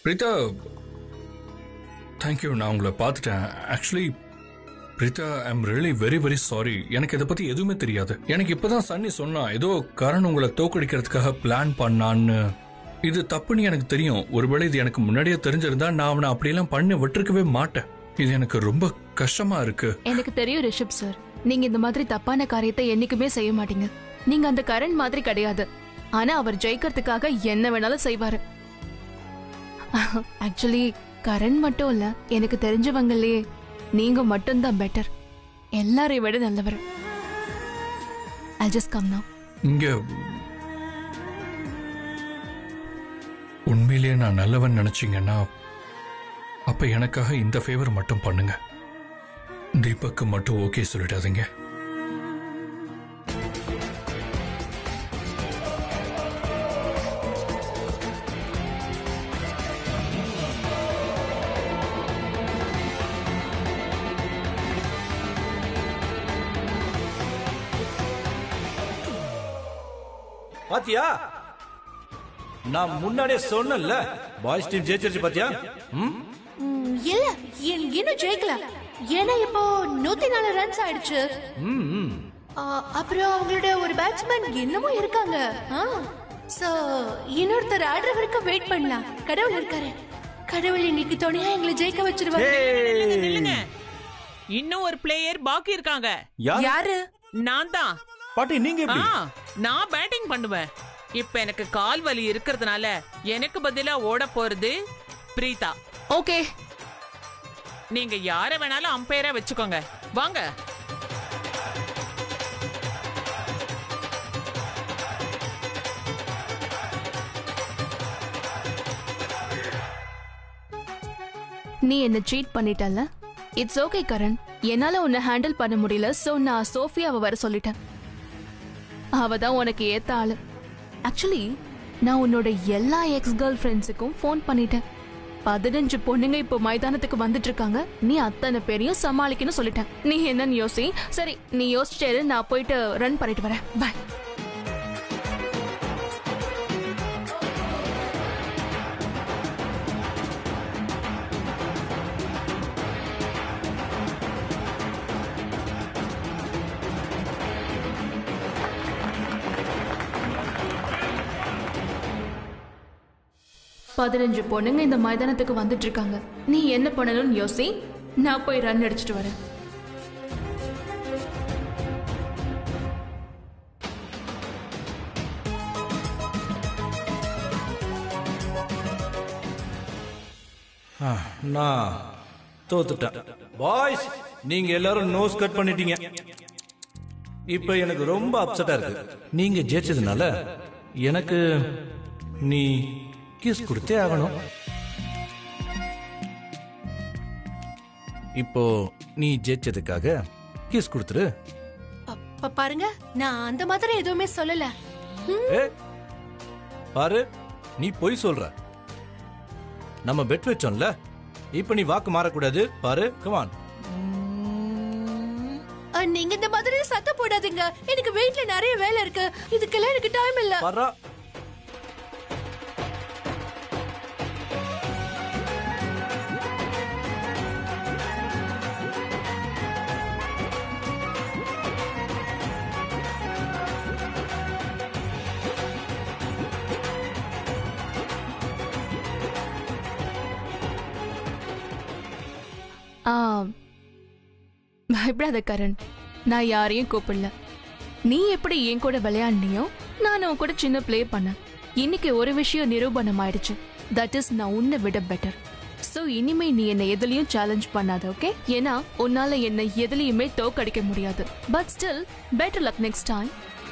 Preetha thank you நான் உங்களை பார்த்துட்டேன் actually Preetha I am really very very sorry எனக்கு இதை பத்தி எதுவுமே தெரியாது எனக்கு இப்பதான் சன்னி சொன்னா ஏதோ கரண் உங்களை தோக்கடிக்கிறதுக்காக பிளான் பண்ணான்னு இது தப்புன்னு எனக்கு தெரியும் ஒருவேளை இது எனக்கு முன்னாடியே தெரிஞ்சிருந்தா நான் அவனை அப்படியெல்லாம் பண்ணி விட்டுருக்கவே மாட்டேன் இது எனக்கு ரொம்ப கஷ்டமா இருக்கு எனக்கு தெரியும் ரிஷப் சார் நீங்க இந்த மாதிரி தப்பான காரியத்தை என்னைக்குமே செய்ய மாட்டீங்க நீங்க அந்த கரண் மாதிரி கிடையாது ஆனா அவர் ஜெயிக்கிறதுக்காக என்ன வேணாலும் செய்வாரு ஆக்சுவலி கரண் மட்டும் இல்ல எனக்கு தெரிஞ்சவங்களே நீங்க மட்டும்தான் பெட்டர் எல்லாரையும் விட நல்லவர் ஐ ஜஸ்ட் கம் now இங்க உண்மையிலேயே நான் நல்லவன் நினைச்சீங்கன்னா அப்ப எனக்காக இந்த ஃபேவர் மட்டும் பண்ணுங்க தீபக்கு மட்டும் ஓகே சொல்லிடாதீங்க பாத்தியா நான் முன்னாடியே சொன்னேன்ல பாய்ஸ் டீம் ஜெயிச்சிருச்சு பாத்தியா ம் ம், இல்ல என்- இன்னும் ஜெயிக்கல ஏன்னா இப்போ நூத்தி நாலு ரன்ஸ் ஆயிடுச்சு ம், ம் ஆ, அப்புறம் அவங்களோட ஒரு பேட்ஸ்மேன் இன்னமும் இருக்காங்க சோ இன்னொருத்தர் ஆடுற வரைக்கும் வெயிட் பண்ணலாம் கடவுள் இருக்காரு கடவுள் இன்னைக்கு துணையா எங்களை ஜெயிக்க வச்சிருவாரு நில்லுங்க, நில்லுங்க இன்னும் ஒரு பிளேயர் பாக்கி இருக்காங்க யார் யாரு நான் தான் பாட்டி நீங்க ஆ, எப்படி நான் பேட்டிங் பண்ணுவேன் இப்ப எனக்கு கால் வலி இருக்கிறதுனால எனக்கு பதிலா ஓட போறது பிரீதா ஓகே நீங்க யார வேணாலும் அம்பையரா வச்சுக்கோங்க வாங்க நீ என்ன சீட் பண்ணிட்டல்ல இட்ஸ் ஓகே கரண் என்னால உன்னை ஹேண்டில் பண்ண முடியல சோ நான் சோஃபியாவை வர சொல்லிட்டேன் அவ தான் உனக்கு ஏத்த ஆளு ஆக்சுவலி நான் உன்னோட எல்லா எக்ஸ் கேர்ள் ஃப்ரெண்ட்ஸுக்கும் ஃபோன் பண்ணிட்டேன் பதினஞ்சு பொண்ணுங்க இப்போ மைதானத்துக்கு வந்துட்டு இருக்காங்க நீ அத்தனை பேரையும் சமாளிக்கணும் சொல்லிட்டேன் நீ என்னன்னு யோசி சரி நீ யோசிச்சேரு நான் போயிட்டு ரன் பண்ணிட்டு வரேன் பாய் பதினஞ்சு பொண்ணுங்க இந்த மைதானத்துக்கு வந்துட்டு இருக்காங்க நீ என்ன பண்ணணும்னு யோசி நான் போய் ரன் அடிச்சிட்டு வரேன் ஆ, நான் தோத்துட்டேன் பாய்ஸ் நீங்க எல்லாரும் நோஸ் கட் பண்ணிட்டீங்க இப்ப எனக்கு ரொம்ப அப்செட்டா இருக்கு நீங்க ஜெயிச்சதுனால எனக்கு நீ கிஸ் கொடுத்தே ஆகணும் இப்போ நீ ஜெயிச்சதுக்காக கிஸ் கொடுத்துரு அப்ப பாருங்க நான் அந்த மாதிரி எதுவுமே சொல்லல ஏ பாரு நீ பொய் சொல்ற நம்ம பெட் வச்சோம்ல இப்ப நீ வாக்கு மாறக்கூடாது பாரு கமான் அ, நீங்க இந்த மாதிரி சத்தம் போடாதீங்க எனக்கு வீட்ல நிறைய வேலை இருக்கு இதுக்கெல்லாம் எனக்கு டைம் இல்ல பாரா ஆ பயப்படாத கரண் நான் யாரையும் கூப்பிடல நீ எப்படி என் கூட விளையாடினியோ நான் உன் கூட சின்ன ப்ளே பண்ணேன் இன்னைக்கு ஒரு விஷயம் நிரூபணம் ஆயிடுச்சு தட் இஸ் நான் உன்னை விட பெட்டர் சோ இனிமே நீ என்னை எதுலயும் சேலஞ்ச் பண்ணாத ஓகே ஏன்னா உன்னால என்னை எதுலயுமே தோக்கடிக்க முடியாது but still better luck next time